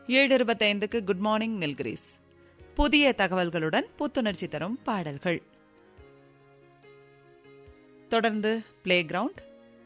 ஏழு இருபத்தைந்துக்கு good morning Nilgiris புதிய தகவல்களுடன் புத்துணர்ச்சி தரும் பாடல்கள் தொடர்ந்து பிளே கிரவுண்ட்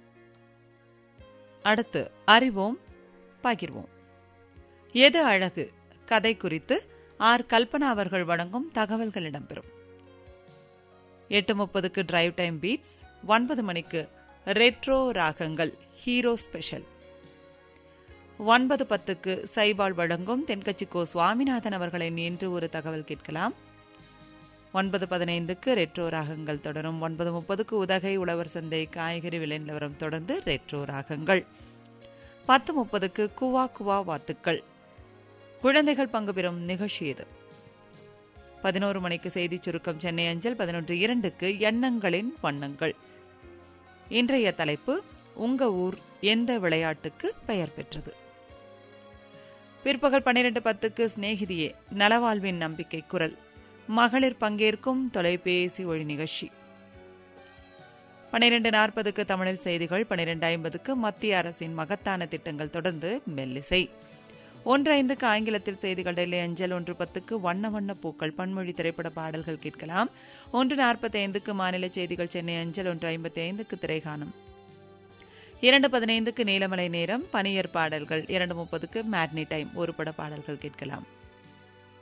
அடுத்து அறிவோம் பகிர்வோம் எது அழகு கதை குறித்து ஆர் கல்பனா அவர்கள் வழங்கும் தகவல்கள் இடம்பெறும் எட்டு முப்பதுக்கு டிரைவ் டைம் பீட்ஸ் ஒன்பது மணிக்கு ரெட்ரோ ராகங்கள் ஹீரோ ஸ்பெஷல் ஒன்பது பத்துக்கு சைபால் வழங்கும் தென்கட்சி கோ சுவாமிநாதன் அவர்களின் இன்று ஒரு தகவல் கேட்கலாம் ஒன்பது பதினைந்துக்கு ரெட்ரோ ராகங்கள் தொடரும் ஒன்பது முப்பதுக்கு உதகை உழவர் சந்தை காய்கறி விலை நிலவரம் தொடர்ந்து ரெட்ரோ ராகங்கள் பத்து முப்பதுக்கு குவா குவா வாத்துக்கள் குழந்தைகள் பங்கு பெறும் நிகழ்ச்சி இது பதினோரு மணிக்கு செய்தி சுருக்கம் சென்னை அஞ்சல் பதினொன்று இரண்டுக்கு எண்ணங்களின் வண்ணங்கள் இன்றைய தலைப்பு உங்க ஊர் எந்த விளையாட்டுக்கு பெயர் பெற்றது பிற்பகல் பன்னிரண்டு பத்துக்கு சிநேகிதியே நலவாழ்வின் நம்பிக்கை குரல் மகளிர் பங்கேற்கும் தொலைபேசி ஒளி நிகழ்ச்சி பன்னிரண்டு நாற்பதுக்கு தமிழில் செய்திகள் பன்னிரண்டு ஐம்பதுக்கு மத்திய அரசின் மகத்தான திட்டங்கள் தொடர்ந்து மெல்லிசை ஒன்று ஐந்துக்கு ஆங்கிலத்தில் செய்திகள் டெல்லி அஞ்சல் ஒன்று பத்துக்கு வண்ண வண்ண பூக்கள் பன்மொழி திரைப்பட பாடல்கள் கேட்கலாம் ஒன்று நாற்பத்தி ஐந்துக்கு மாநில செய்திகள் சென்னை அஞ்சல் ஒன்று ஐம்பத்தி ஐந்துக்கு திரைகாணும் இரண்டு பதினைந்துக்கு நீலமலை நேரம் பனியர் பாடல்கள் இரண்டு முப்பதுக்கு மேட்னி டைம் ஒரு பட பாடல்கள் கேட்கலாம்